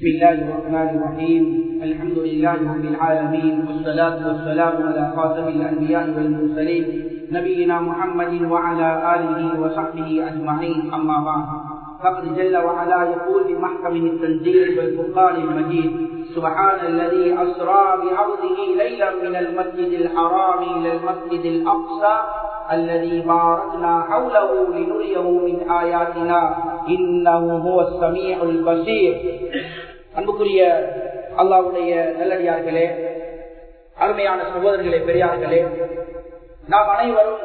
بسم الله الرحمن الرحيم الحمد لله رب العالمين والصلاة والسلام على خاتم الأنبياء والمرسلين نبينا محمد وعلى آله وصحبه أجمعين أما بعد فقد جل وعلا يقول في محكمه التنزيل والفرقان المجيد سبحان الذي أسرى بعبده ليلا من المسجد الحرام إلى المسجد الأقصى الذي باركنا حوله لنريه من آياتنا إنه هو السميع البصير அன்புக்குரிய அல்லாவுடைய நல்லடியார்களே அருமையான சகோதரர்களே பெரியார்களே நாம் அனைவரும்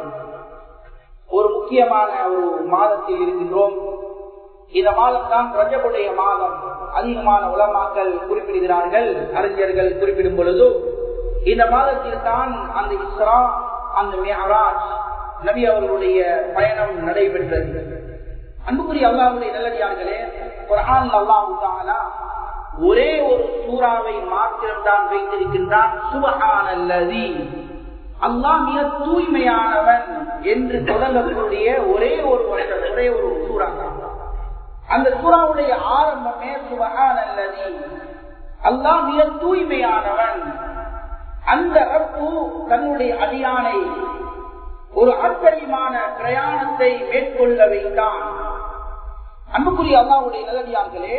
ஒரு முக்கியமான ஒரு மாதத்தில் இருக்கின்றோம் இந்த மாதம் தான் ரஜபுடைய மாதம் அதிகமான உலமாக்கள் குறிப்பிடுகிறார்கள் அறிஞர்கள் குறிப்பிடும் பொழுது இந்த மாதத்தில் தான் அந்த இஸ்ரா அந்த மேராஜ் நபி அவர்களுடைய பயணம் நடைபெற்றது அன்புக்குரிய அல்லாவுடைய நல்லடியார்களே ஒரு ஆண் அல்லாவுக்கானா ஒரே ஒரு சூறாவை மாத்திரம்தான் வைத்திருக்கின்றான் சுபகான் அல்லதி அல்லாஹ் மிக தூய்மையானவன் என்று தொடங்கக்கூடிய ஒரே ஒரு வருடம் ஒரே ஒரு சூறா அந்த சூறாவுடைய ஆரம்பமே சுபகான் அல்லதி அல்லாஹ் மிக தூய்மையானவன் அந்த ரப்பு தன்னுடைய அடியானை ஒரு ஆச்சரியமான பிரயாணத்தை மேற்கொள்ள வைத்தான் அன்புக்குரிய அல்லாவுடைய நல்லடியார்களே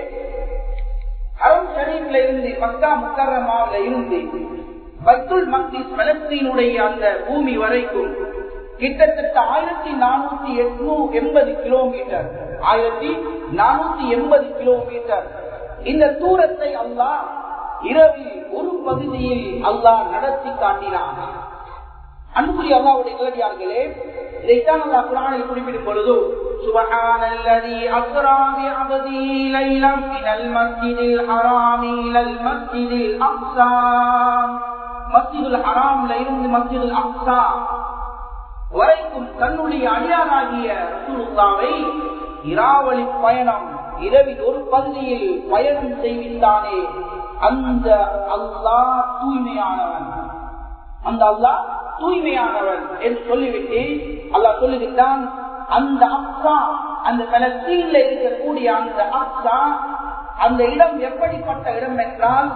அறம் ஷரீப்ல இருந்து மக்கா முக்கரமாவில இருந்து பைத்துல் மக்திஸ் பலஸ்தீனுடைய அந்த பூமி வரைக்கும் கிட்டத்தட்ட ஆயிரத்தி நானூத்தி எண்பது கிலோமீட்டர் ஆயிரத்தி நானூத்தி எண்பது கிலோமீட்டர் இந்த தூரத்தை அல்லாஹ் இரவில் ஒரு பகுதியில் அல்லாஹ் நடத்தி காட்டினான் அன்புக்குரிய அல்லாவுடைய நிலடியார்களே இதைத்தான் அல்லா குரானில் குறிப்பிடும் பொழுது سبحان الذي أسرى بعبده ليلا من المسجد الحرام إلى المسجد الأقصى مسجد الحرام இருந்து مسجد الأقصى வரைக்கும் தன்னுடைய அடியாராகிய ரசூலுல்லாவை இராவளி பயணம் இரவில் ஒரு பகுதியில் பயணம் செய்வித்தானே அந்த அல்லாஹ் தூய்மையானவன் அந்த அல்லாஹ் தூய்மையானவன் என்று சொல்லிவிட்டு அல்லாஹ் சொல்லுகின்றான் அந்த அப்சா அந்த பலஸ்தீன்ல இருக்கக்கூடிய அந்த அப்சா அந்த இடம் எப்படிப்பட்ட இடம் என்றால்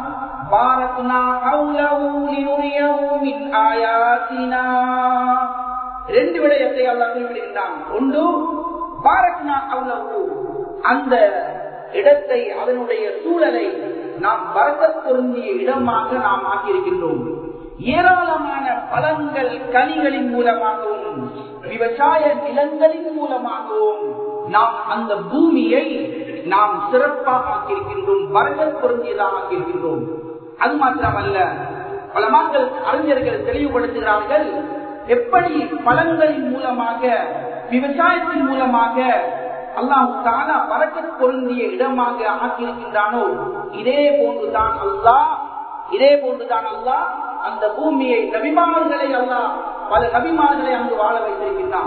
ரெண்டு விடயத்தை அல்லா குறிப்பிடுகின்றான் ஒன்று பாரத்னா அவ்வளவு அந்த இடத்தை அதனுடைய சூழலை நாம் வரக்க பொருந்திய இடமாக நாம் ஆக்கியிருக்கின்றோம் ஏராளமான பழங்கள் கனிகளின் மூலமாகவும் விவசாய நிலங்களின் மூலமாகவும் நாம் அந்த பூமியை நாம் சிறப்பாக ஆக்கியிருக்கின்றோம் வரங்கள் பொருந்தியதாக ஆக்கியிருக்கின்றோம் அது மாத்திரமல்ல பல மக்கள் அறிஞர்கள் தெளிவுபடுத்துகிறார்கள் எப்படி பழங்களின் மூலமாக விவசாயத்தின் மூலமாக அல்லாஹு தானா வரக்க பொருந்திய இடமாக ஆக்கியிருக்கின்றானோ இதே போன்றுதான் அல்லாஹ் இதே போன்றுதான் அல்லாஹ் அந்த பூமியை நபிமார்களை அல்லா பல நபிமார்களை அங்கு வாழ வைத்திருக்கின்றான்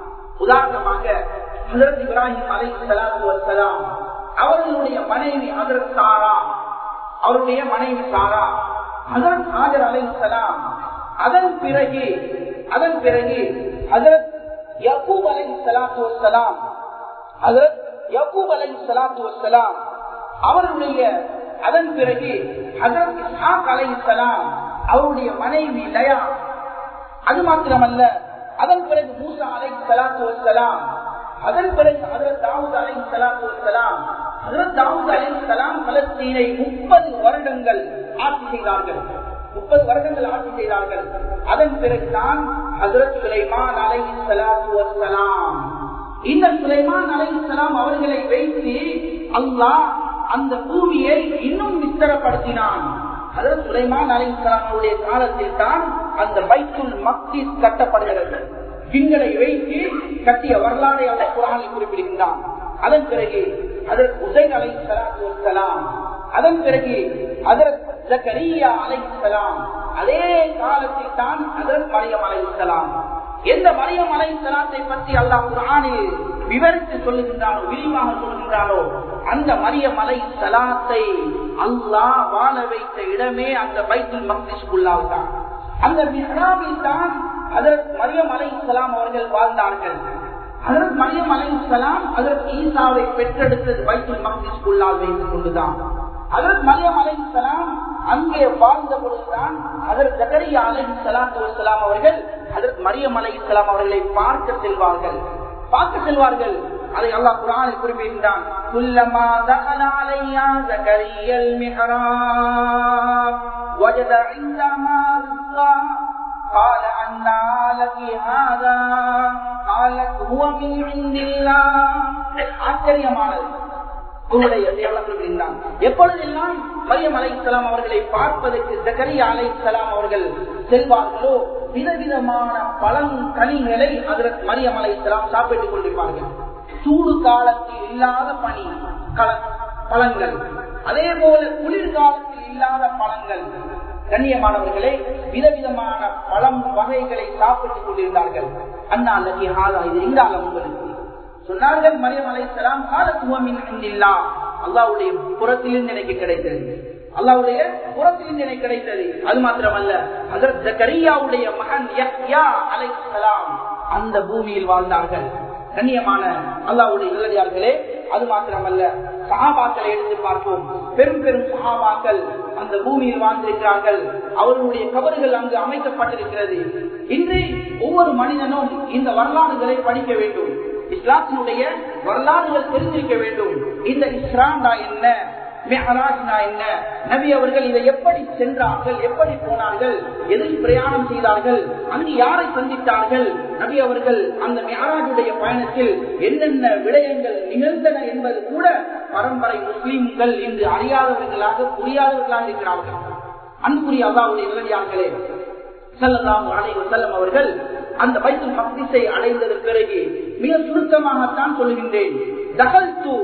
உதாரணமாக ஹசரத் இப்ராஹிம் அலை சலாத்து வசலாம் அவர்களுடைய மனைவி ஹசரத் சாரா அவருடைய மனைவி சாரா ஹசரத் ஹாஜர் அலை சலாம் அதன் பிறகு அதன் பிறகு ஹசரத் யக்கூப் அலை சலாத்து வசலாம் ஹசரத் யக்கூப் அலை சலாத்து வசலாம் அவருடைய அதன் பிறகு ஹசரத் இஸ்ஹாக் அலை சலாம் அவருடைய மனைவி லயா அது மாத்திரமல்ல அதன் பிறகு மூசா அலை சலாத்து வசலாம் அதன் பிறகு அதற்கு தாவூத் அலை சலாத்து வசலாம் அதற்கு தாவூத் அலை சலாம் பலஸ்தீனை முப்பது வருடங்கள் ஆட்சி செய்தார்கள் முப்பது வருடங்கள் ஆட்சி செய்தார்கள் அதன் பிறகுதான் ஹசரத் சுலைமான் அலை சலாத்து வசலாம் இந்த சுலைமான் அலை சலாம் அவர்களை வைத்து அல்லாஹ் அந்த பூமியை இன்னும் விஸ்தரப்படுத்தினான் அதற்கு சுலைமான் அலிஸ்லாமுடைய காலத்தில் தான் அந்த பைத்துல் மக்திஸ் கட்டப்படுகிறது பின்களை வைத்து கட்டிய வரலாறை அந்த குரானில் குறிப்பிடுகின்றான் அதன் பிறகு அதற்கு உசைன் அலை சலாத்து வலாம் அதன் பிறகு அதற்கு ஜக்கரியா அலை சலாம் அதே காலத்தில் தான் அதற்கு மரியம் அலை சலாம் எந்த மரியம் அலை சலாத்தை பற்றி அல்லாஹ் குரானில் விவரித்து சொல்லுகின்றானோ விரிவாக சொல்லுகின்றானோ அந்த மரியம் அலை சலாத்தை அல்லாஹ் வாழ வைத்த இடமே அந்த பைத்துல் மக்திஸ்குள்ளால் தான் அந்த மிஹ்ராபில் தான் அதற்கு மரியம் அலை சலாம் அவர்கள் வாழ்ந்தார்கள் அதற்கு மரியம் அலை சலாம் அதற்கு ஈசாவை பெற்றெடுத்தது பைத்துல் மக்திஸ்குள்ளால் வைத்துக் கொண்டுதான் அதற்கு மரியம் அலைஹிஸ்ஸலாம் அங்கே வாழ்ந்த பொழுதுதான் அதற்கு ஜக்கரியா அலைஹிஸ்ஸலாத்து வஸ்ஸலாம் அவர்கள் அதற்கு மரியம் அலைஹிஸ்ஸலாம் அவர்களை பார்க்க செல்வார்கள் பார்க்க செல்வார்கள் அதை அல்லாஹ் குர்ஆனில் குறிப்பிட்டான் குல்லமா தகல அலையா ஜக்கரியல் மிஹ்ராப் வஜத இந்தமா ரிஸ்கா قال أنا لك هذا قالت هو من عند الله ஆச்சரியமானது உன்னுடைய இருந்தான் எப்பொழுதெல்லாம் மரியம் அலை இஸ்லாம் அவர்களை பார்ப்பதற்கு ஜக்கரியா அலை இஸ்லாம் அவர்கள் செல்வார்களோ விதவிதமான பழம் கனிகளை அதற்கு மரியம் அலை இஸ்லாம் சாப்பிட்டுக் கொண்டிருப்பார்கள் சூடு காலத்தில் இல்லாத பனி பழங்கள் அதே போல குளிர்காலத்தில் இல்லாத பழங்கள் கண்ணியமானவர்களே விதவிதமான பழம் வகைகளை சாப்பிட்டுக் கொண்டிருந்தார்கள் அண்ணா அல்லது ஹாதா இது எங்கால உங்களுக்கு சொன்னார்கள் மரியம் அலைசலாம் காலத்துவமின் இல்லா அல்லாவுடைய புறத்திலிருந்து எனக்கு கிடைத்தது அல்லாவுடைய புறத்திலிருந்து எனக்கு கிடைத்தது அது மாத்திரமல்ல அதற்கு கரியாவுடைய மகன் யஹ்யா அலைசலாம் அந்த பூமியில் வாழ்ந்தார்கள் கண்ணியமான அல்லாவுடைய நல்லடியார்களே அது மாத்திரமல்ல சகாபாக்களை எடுத்து பார்ப்போம் பெரும் பெரும் சகாபாக்கள் அந்த பூமியில் வாழ்ந்திருக்கிறார்கள் அவர்களுடைய கபறுகள் அங்கு அமைக்கப்பட்டிருக்கிறது இன்று ஒவ்வொரு மனிதனும் இந்த வரலாறுகளை படிக்க வேண்டும் இஸ்லாத்தினுடைய வரலாறுகள் தெரிஞ்சிருக்க வேண்டும் இந்த இஸ்ராண்டா என்ன மெஹராஜ்னா என்ன நபி அவர்கள் இதை எப்படி சென்றார்கள் எப்படி போனார்கள் எதில் பிரயாணம் செய்தார்கள் அங்கு யாரை சந்தித்தார்கள் நபி அவர்கள் அந்த மெஹராஜுடைய பயணத்தில் என்னென்ன விடயங்கள் நிகழ்ந்தன என்பது கூட பரம்பரை முஸ்லிம்கள் இன்று அறியாதவர்களாக புரியாதவர்களாக இருக்கிறார்கள் அன்புக்குரிய அல்லாவுடைய நிலையார்களே செல்லலாம் அலைவர் செல்லம் அவர்கள் அந்த பைத்துல் மக்திசை அடைந்தது பிறகு மிக சுருக்கமாகத்தான் சொல்கின்றேன் தகல் தூ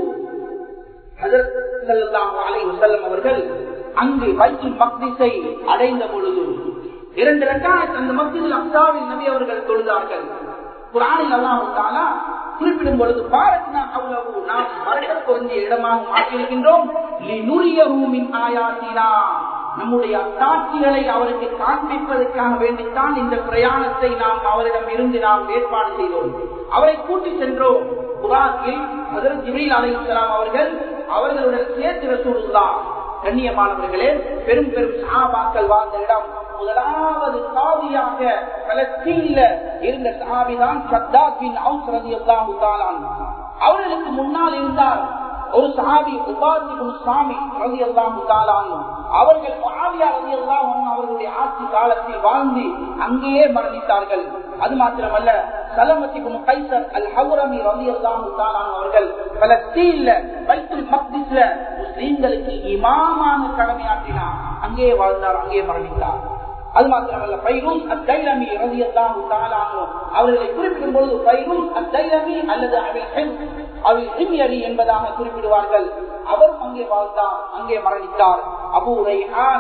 அவர்கள் அங்கு வைத்துல் மக்திசை அடைந்த பொழுது இரண்டு ரெண்டாயிரத்தி அந்த மக்தில் அப்தாவில் நபி அவர்கள் தொழுதார்கள் குரானில் அல்லாஹாலா குறிப்பிடும் பொழுது பாரத்னா அவ்வளவு நாம் மரண பொருந்திய இடமாக மாற்றியிருக்கின்றோம் ஆயாத்தினா நம்முடைய அத்தாட்சிகளை அவருக்கு காண்பிப்பதற்காக வேண்டித்தான் இந்த பிரயாணத்தை நாம் அவரிடம் இருந்து நாம் ஏற்பாடு செய்தோம் அவரை கூட்டி சென்றோம் குரானில் அதற்கு ஜிபில் அலை இஸ்லாம் அவர்கள் அவர்களுடன் சேர்த்து ரசூலுல்லா கண்ணியமானவர்களே பெரும் பெரும் சஹாபாக்கள் வாழ்ந்த இடம் முதலாவது சாதியாக பலஸ்தீன்ல இருந்த சாபிதான் சத்தாத் பின் அவுஸ் ரலியல்லாஹு தஆலா அவர்களுக்கு முன்னால் இருந்தார் ஒரு சஹாபி உபாதி சாமி ரவி அல்லாம் அவர்கள் மாவியா ரவி அல்லாம் அவர்களுடைய ஆட்சி காலத்தில் வாழ்ந்து அங்கேயே மரணித்தார்கள் அது மாத்திரமல்ல சலமத்தி கைசர் அல் ஹவுரமி ரவி அல்லாம் அவர்கள் பலஸ்தீன்ல பைத்துல் மக்திஸ்ல முஸ்லீம்களுக்கு இமாமான கடமையாற்றினார் அங்கேயே வாழ்ந்தார் அங்கேயே மரணித்தார் அது மாத்திரமல்ல பைரூஸ் அத்தைலமி ரவி அல்லாம் அவர்களை குறிப்பிடும் பொழுது பைரூஸ் அத்தைலமி அல்லது அவில் ஹிமியரி என்பதாக குறிப்பிடுவார்கள் அவர் அங்கே வாழ்ந்தார் அங்கே மரணித்தார் அபூரை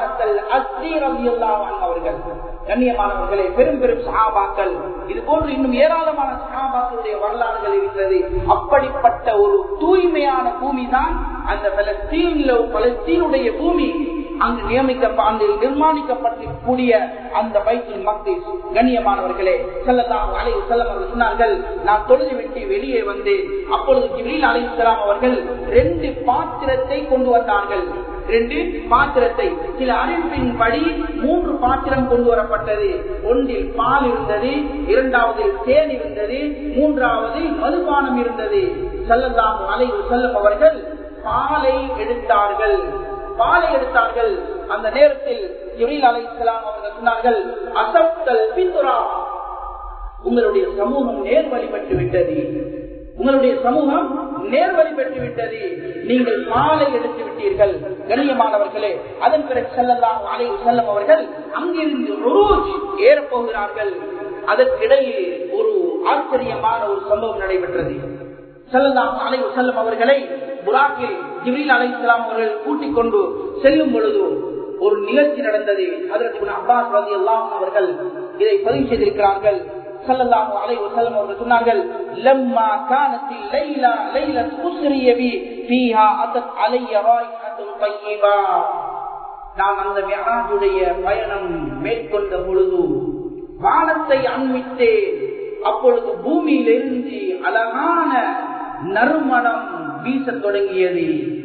அவர்கள் கண்ணியமானவர்களே பெரும் பெரும் சகாபாக்கள் இது போன்று இன்னும் ஏராளமான சகாபாக்களுடைய வரலாறுகள் இருக்கிறது அப்படிப்பட்ட ஒரு தூய்மையான பூமி தான் அந்த பலஸ்தீன்ல பலஸ்தீனுடைய பூமி அங்கு நியமிக்க நிர்மாணிக்கப்பட்டிருக்கூடிய அந்த பைக்கில் மக்தீஸ் கண்ணியமானவர்களே செல்லலாம் அலை செல்லம் அவர்கள் சொன்னார்கள் நான் தொழுது விட்டு வெளியே வந்து அப்பொழுது ஜிபில் அலை இஸ்லாம் அவர்கள் ரெண்டு பாத்திரத்தை கொண்டு வந்தார்கள் ரெண்டு பாத்திரத்தை சில அறிவிப்பின் படி மூன்று பாத்திரம் கொண்டு வரப்பட்டது ஒன்றில் பால் இருந்தது இரண்டாவதில் தேன் இருந்தது மூன்றாவதில் மதுபானம் இருந்தது செல்லலாம் அலை செல்லம் அவர்கள் பாலை எடுத்தார்கள் பாலை எடுத்தார்கள் அந்த நேரத்தில் ஜிபில் அலை இஸ்லாம் அவர்கள் சொன்னார்கள் அசப்தல் பிந்துரா உங்களுடைய சமூகம் நேர்வழி பெற்று விட்டது உங்களுடைய சமூகம் நேர்வழி பெற்று விட்டது நீங்கள் மாலை எடுத்து விட்டீர்கள் கண்ணியமானவர்களே அதன் பிறகு செல்லலாம் அலை செல்லம் அவர்கள் அங்கிருந்து ருரூஜ் ஏறப்போகிறார்கள் அதற்கிடையே ஒரு ஆச்சரியமான ஒரு சம்பவம் நடைபெற்றது செல்லலாம் அலை செல்லம் அவர்களை புராக்கில் ஜிப்ரீல் அலை இஸ்லாம் அவர்கள் கூட்டிக் கொண்டு செல்லும் பொழுது ஒரு நிகழ்ச்சி நடந்தது அதற்கு அப்பாஸ் ரதி அல்லாம் அவர்கள் இதை பதிவு செய்திருக்கிறார்கள் சல்லல்லாஹு அலைஹி வஸல்லம் அவர்கள் சொன்னார்கள் லம்மா கானத்தில் லைலா லைலத் உஸ்ரிய பி ஃபீஹா அத்தத் அலைய ராயிஹத்துன் தய்யிபா நான் அந்த மிஹராஜுடைய பயணம் மேற்கொண்ட பொழுது வானத்தை அண்மித்தே அப்பொழுது பூமியிலிருந்து அழகான நறுமணம் வீசத் தொடங்கியது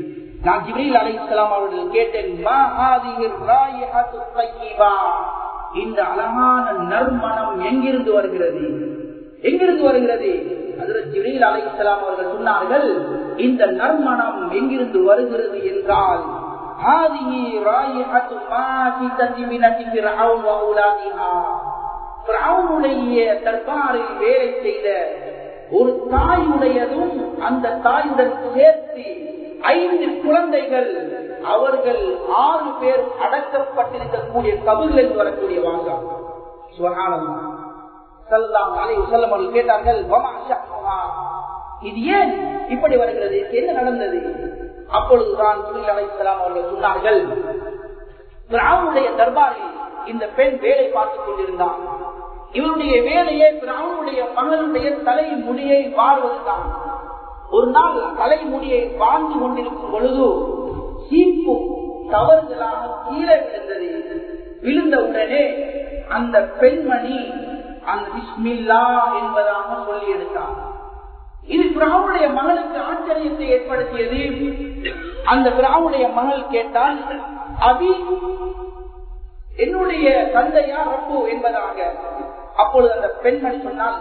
நான் ஜிப்ரீல் அலைஹிஸ்ஸலாம் அவர்கள் கேட்டேன் மா ஹாதிஹி ராயிஹத்து தையிபா இந்த அழகான நறுமணம் எங்கிருந்து வருகிறது எங்கிருந்து வருகிறது அதில் ஜிப்ரீல் அலைஹிஸ்ஸலாம் அவர்கள் சொன்னார்கள் இந்த நறுமணம் எங்கிருந்து வருகிறது என்றால் ஹாதிஹி ராயிஹத்து மா ஃபி தஜ்மினத்தி ஃபிர்அவுன் வ அவுலாதிஹா ஃபிர்அவுனுடைய தர்பாரில் வேலை செய்த ஒரு தாயுடையதும் அந்த தாயுடன் சேர்த்து ஐந்து குழந்தைகள் அவர்கள் ஆறு பேர் அடக்கப்பட்டிருக்கக்கூடிய கபுகளில் வரக்கூடிய வாசம் சுகானந்தம் கேட்டார்கள் இது ஏன் இப்படி வருகிறது என்ன நடந்தது அப்பொழுதுதான் சுனில் அலைசலாம் அவர்கள் சொன்னார்கள் பிராவுடைய தர்பாரில் இந்த பெண் வேலை பார்த்துக் கொண்டிருந்தான் இவருடைய வேலையை பிராவுடைய மகளுடைய தலை முடியை வாழ்வதுதான் ஒரு நாள் தலைமுடியை வாழ்ந்து கொண்டிருக்கும் பொழுது சீப்பு தவறுதலாக கீழே விழுந்தது விழுந்த உடனே அந்த பெண்மணி அந்த பிஸ்மில்லா என்பதாக சொல்லி எடுத்தார் இது பிராவுடைய மகளுக்கு ஆச்சரியத்தை ஏற்படுத்தியது அந்த பிராவுடைய மகள் கேட்டால் அபி என்னுடைய தந்தையா ரப்பு என்பதாக அப்பொழுது அந்த பெண்மணி சொன்னால்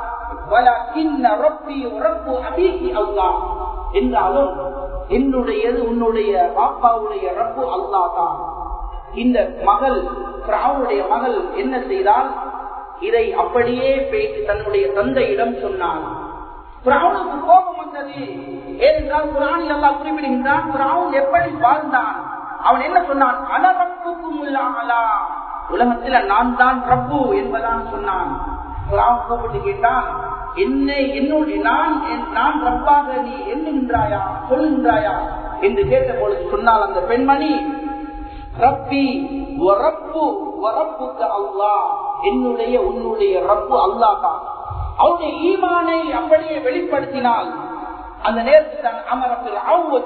என்றாலும் என்னுடையது உன்னுடைய பாப்பாவுடைய ரப்பு அல்லா தான் இந்த மகள் பிராவுடைய மகள் என்ன செய்தால் இதை அப்படியே பேசி தன்னுடைய தந்தையிடம் சொன்னார் பிராவுனுக்கு கோபம் வந்தது ஏனென்றால் குரானில் எல்லாம் குறிப்பிடுகின்றான் பிராவுன் எப்படி வாழ்ந்தான் அவன் என்ன சொன்னான் அனரப்புக்கும் இல்லாமலா உலகத்துல நான் தான் ரப்பு என்பதான் சொன்னான் கூப்பிட்டு கேட்டான் என்னை என்னுடைய நான் நான் ரப்பாக நீ எண்ணுகின்றாயா சொல்லுகின்றாயா என்று கேட்ட பொழுது சொன்னால் அந்த பெண்மணி ரப்பி ரப்பு வரப்புக்கு அல்லா என்னுடைய உன்னுடைய ரப்பு அல்லா தான் அவருடைய ஈமானை அப்படியே வெளிப்படுத்தினால் அந்த நேரத்தில் தான் அமரத்தில்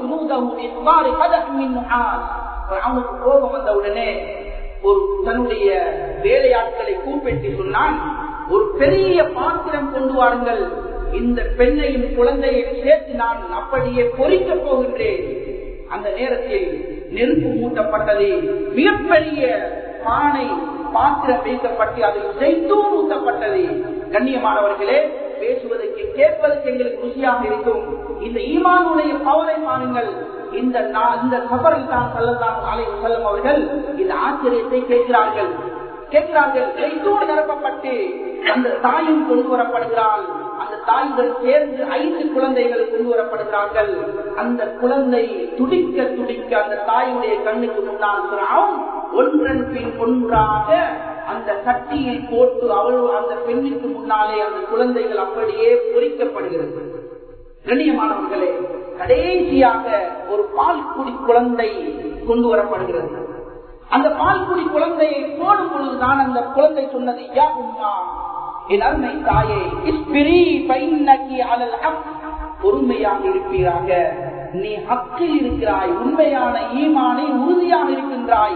அவனுக்கு கோபம் வந்த உடனே ஒரு தன்னுடைய வேலையாட்களை கூப்பிட்டு சொன்னான் ஒரு பெரிய பாத்திரம் கொண்டு வாருங்கள் இந்த பெண்ணையும் குழந்தையும் சேர்த்து நான் அப்படியே பொறிக்கப் போகின்றேன் அந்த நேரத்தில் நெருப்பு மூட்டப்பட்டது மிகப்பெரிய பானை பாத்திரம் வைக்கப்பட்டு அதில் செய்தூர் ஊட்டப்பட்டது கண்ணியமானவர்களே பேசுவதற்கு கேட்பதற்கு எங்களுக்கு ருசியாக இருக்கும் இந்த ஈமானுடைய பவரை பாருங்கள் இந்த இந்த சபரில் தான் செல்லலாம் அலை செல்லும் அவர்கள் இந்த ஆச்சரியத்தை கேட்கிறார்கள் கேட்கிறார்கள் செய்தூர் நிரப்பப்பட்டு அந்த தாயும் கொண்டு வரப்படுகிறாள் அந்த தாயுடன் சேர்ந்து ஐந்து குழந்தைகள் கொண்டு வரப்படுகிறார்கள் அந்த குழந்தை துடிக்க துடிக்க அந்த தாயுடைய கண்ணுக்கு முன்னால் ஒன்றன் பின் ஒன்றாக அந்த சட்டியில் போட்டு அவள் அந்த பெண்ணுக்கு முன்னாலே அந்த குழந்தைகள் அப்படியே பொறிக்கப்படுகிறது கண்ணியமானவர்களே கடைசியாக ஒரு பால்குடி குழந்தை கொண்டு வரப்படுகிறது அந்த பால்குடி குழந்தையை போடும் பொழுதுதான் அந்த குழந்தை சொன்னது யா உம்மா என் அருமை தாயே இஸ்பிரி பைன்னகி அலல் ஹக் பொறுமையாக இருப்பீராக நீ ஹக்கில் இருக்கிறாய் உண்மையான ஈமானை உறுதியாக இருக்கின்றாய்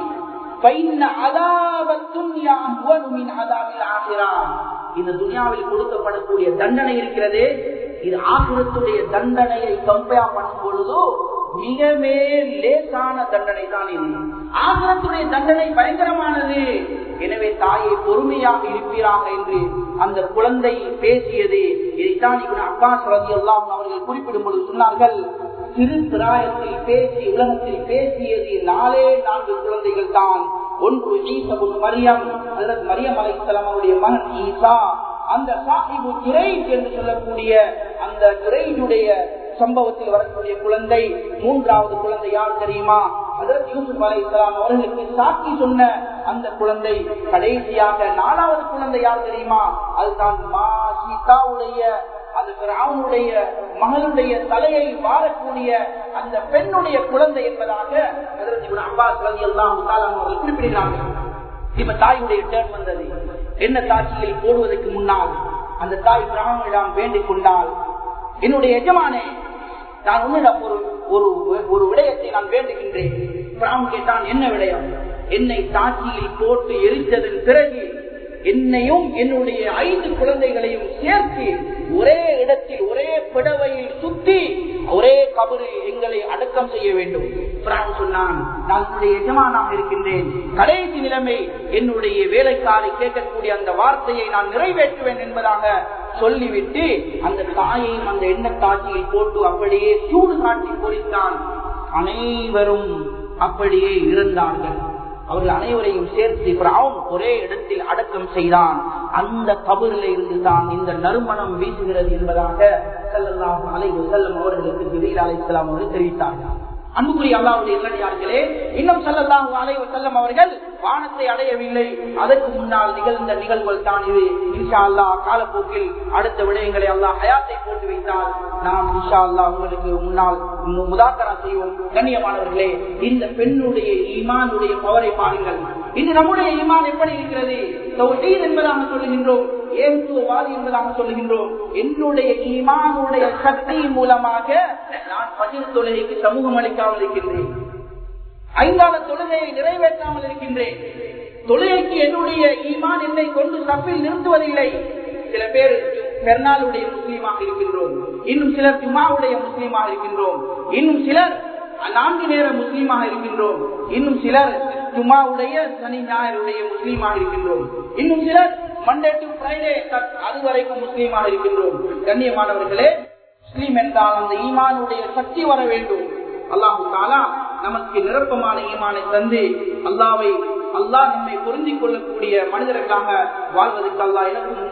இந்த துனியாவில் கொடுக்கப்படக்கூடிய தண்டனை இருக்கிறது இது ஆகுரத்துடைய தண்டனையை கம்பேர் பண்ணும் பொழுதோ மிகவே லேசான தண்டனை தான் இது ஆகரத்துடைய தண்டனை பயங்கரமானது எனவே தாயை பொறுமையாக இருப்பீராக என்று அந்த குழந்தை பேசியது இதைத்தான் இவன் அப்பாஸ் ரதி எல்லாம் அவர்கள் குறிப்பிடும் பொழுது சொன்னார்கள் சிறு பிராயத்தில் பேசி உலகத்தில் பேசியது நாலே நான்கு குழந்தைகள் தான் ஒன்று ஈசபுன் மரியம் அல்லது மரியம் அலைத்தலம் அவருடைய மகன் ஈசா அந்த சாஹிபு ஜுரைஜ் என்று சொல்லக்கூடிய அந்த ஜுரைஜுடைய சம்பவத்தில் வரக்கூடிய குழந்தை மூன்றாவது குழந்தை யார் தெரியுமா அதற்கு யூசுப் அலை இஸ்லாம் அவர்களுக்கு சாட்சி சொன்ன அந்த குழந்தை கடைசியாக நாலாவது குழந்தை யார் தெரியுமா அதுதான் மா சீதாவுடைய அது அவனுடைய மகளுடைய தலையை வாரக்கூடிய அந்த பெண்ணுடைய குழந்தை என்பதாக அப்பாஸ் ரவி எல்லாம் அவர்கள் குறிப்பிடுகிறார்கள் இப்ப தாயுடைய டேர்ன் வந்தது என்ன காட்சியில் போடுவதற்கு முன்னால் அந்த தாய் பிராமணிடம் வேண்டிக் கொண்டால் என்னுடைய எஜமானே நான் உன்னிடம் ஒரு ஒரு ஒரு விடயத்தை நான் வேண்டுகின்றேன் பிராமன் கேட்டான் என்ன விடயம் என்னை தாட்சியில் போட்டு எரித்ததன் பிறகு என்னையும் என்னுடைய ஐந்து குழந்தைகளையும் சேர்த்து ஒரே இடத்தில் ஒரே பிடவையில் சுத்தி ஒரே கபரில் எங்களை அடக்கம் செய்ய வேண்டும் சொன்னான் நான் உன்னுடைய எஜமானாக இருக்கின்றேன் கடைசி நிலைமை என்னுடைய வேலைக்காரை கேட்கக்கூடிய அந்த வார்த்தையை நான் நிறைவேற்றுவேன் என்பதாக சொல்லிவிட்டு அந்த தாயையும் அந்த எண்ணத்தாட்சியில் போட்டு அப்படியே சூடு காட்டி பொறித்தான் அனைவரும் அப்படியே இருந்தார்கள் அவர்கள் அனைவரையும் சேர்த்து பிராவும் ஒரே இடத்தில் அடக்கம் செய்தான் அந்த கபரில் இருந்துதான் இந்த நறுமணம் வீசுகிறது என்பதாக செல்லலாம் அலை செல்லம் அவர்களுக்கு திடீர் அலை செல்லாம் அவர்கள் தெரிவித்தார்கள் அன்புக்குரிய அல்லாவுடைய இல்லடியார்களே இன்னும் செல்லலாம் அலை செல்லம் அவர்கள் வானத்தை அடையவில்லை அதற்கு முன்னால் நிகழ்ந்த நிகழ்வுகள் தான் இது இன்ஷா அல்லா காலப்போக்கில் அடுத்த விடயங்களை அல்லா ஹயாத்தை போட்டு வைத்தால் நாம் இன்ஷா அல்லா உங்களுக்கு முன்னால் முதாக்கரா செய்வோம் கண்ணியமானவர்களே இந்த பெண்ணுடைய ஈமானுடைய பவரை பாருங்கள் இது நம்முடைய ஈமான் எப்படி இருக்கிறது என்பதாக சொல்லுகின்றோம் ஏசுவாதி என்பதாக சொல்லுகின்றோம் என்னுடைய ஈமானுடைய சக்தி மூலமாக நான் பதில் தொழுகைக்கு சமூகம் அளிக்காமல் இருக்கின்றேன் ஐந்தான தொழுகையை நிறைவேற்றாமல் இருக்கின்றேன் தொழுகைக்கு என்னுடைய ஈமான் என்னை கொண்டு தப்பில் நிறுத்துவதில்லை சில பேர் பெருநாளுடைய முஸ்லீமாக இருக்கின்றோம் இன்னும் சிலர் ஜுமாவுடைய முஸ்லீமாக இருக்கின்றோம் இன்னும் சிலர் நான்கு நேர முஸ்லீமாக இருக்கின்றோம் இன்னும் சிலர் ஜுமாவுடைய சனி ஞாயிறுடைய முஸ்லீமாக இருக்கின்றோம் இன்னும் சிலர் மண்டே டு ஃப்ரைடே அது வரைக்கும் முஸ்லீமாக இருக்கின்றோம் கண்ணியமானவர்களே முஸ்லீம் என்றால் அந்த ஈமானுடைய சக்தி வர வேண்டும் அல்லாஹு தாலா நமக்கு நிரப்பமான ஈமானை தந்து அல்லாவை அல்லாஹ் நம்மை பொருந்திக் கொள்ளக்கூடிய மனிதர்களாக வாழ்வதற்கு அல்லாஹ் எனக்கும்